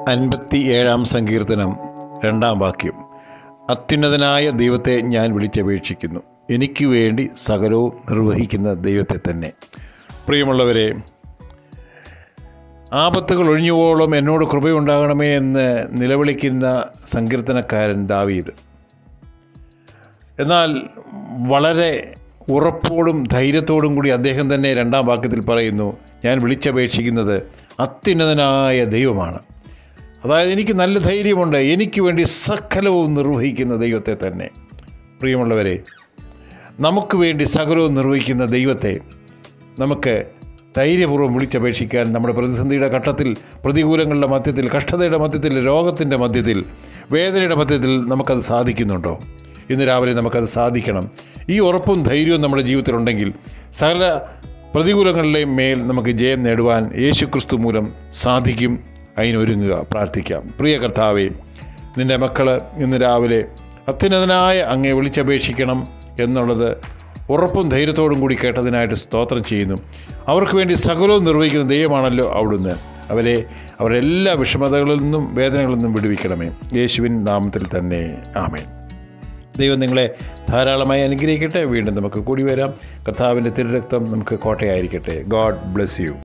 അൻപത്തി ഏഴാം സങ്കീർത്തനം രണ്ടാം വാക്യം അത്യുന്നതനായ ദൈവത്തെ ഞാൻ വിളിച്ചപേക്ഷിക്കുന്നു എനിക്ക് വേണ്ടി സകലവും നിർവഹിക്കുന്ന ദൈവത്തെ തന്നെ പ്രിയമുള്ളവരെ ആപത്തുകൾ ഒഴിഞ്ഞുപോളം എന്നോട് കൃപയുണ്ടാകണമേ എന്ന് നിലവിളിക്കുന്ന സങ്കീർത്തനക്കാരൻ ദാവീദ് എന്നാൽ വളരെ ഉറപ്പോടും ധൈര്യത്തോടും കൂടി അദ്ദേഹം തന്നെ രണ്ടാം വാക്യത്തിൽ പറയുന്നു ഞാൻ വിളിച്ചപേക്ഷിക്കുന്നത് അത്യുന്നതനായ ദൈവമാണ് അതായത് എനിക്ക് നല്ല ധൈര്യമുണ്ട് എനിക്ക് വേണ്ടി സകലവും നിർവഹിക്കുന്ന ദൈവത്തെ തന്നെ പ്രിയമുള്ളവരെ നമുക്ക് വേണ്ടി സകലവും നിർവഹിക്കുന്ന ദൈവത്തെ നമുക്ക് ധൈര്യപൂർവ്വം വിളിച്ചപേക്ഷിക്കാൻ നമ്മുടെ പ്രതിസന്ധിയുടെ ഘട്ടത്തിൽ പ്രതികൂലങ്ങളുടെ മധ്യത്തിൽ കഷ്ടതയുടെ മധ്യത്തിൽ രോഗത്തിൻ്റെ മധ്യത്തിൽ വേദനയുടെ മധ്യത്തിൽ നമുക്കത് സാധിക്കുന്നുണ്ടോ ഇന്ന് രാവിലെ നമുക്കത് സാധിക്കണം ഈ ഉറപ്പും ധൈര്യവും നമ്മുടെ ജീവിതത്തിലുണ്ടെങ്കിൽ സകല പ്രതികൂലങ്ങളിലെയും മേൽ നമുക്ക് ജയം നേടുവാൻ യേശുക്രിസ്തു മൂലം സാധിക്കും അതിനൊരുങ്ങുക പ്രാർത്ഥിക്കാം പ്രിയ കർത്താവേ നിൻ്റെ മക്കൾ ഇന്ന് രാവിലെ അത്യുന്നതനായ അങ്ങേ വിളിച്ചപേക്ഷിക്കണം എന്നുള്ളത് ഉറപ്പും ധൈര്യത്തോടും കൂടി കേട്ടതിനായിട്ട് സ്തോത്രം ചെയ്യുന്നു അവർക്ക് വേണ്ടി സകലവും നിർവഹിക്കുന്ന ദൈവമാണല്ലോ അവിടുന്ന് അവരെ അവരുടെ എല്ലാ വിഷമതകളിൽ നിന്നും വേദനകളിൽ നിന്നും വിടുവിക്കണമേ യേശുവിൻ നാമത്തിൽ തന്നെ ആമേൻ ദൈവം നിങ്ങളെ ധാരാളമായി അനുഗ്രഹിക്കട്ടെ വീണ്ടും നമുക്ക് കൂടി വരാം കർത്താവിൻ്റെ തിരുരക്തം നമുക്ക് കോട്ടയായിരിക്കട്ടെ ഗോഡ് ബ്ലെസ് യു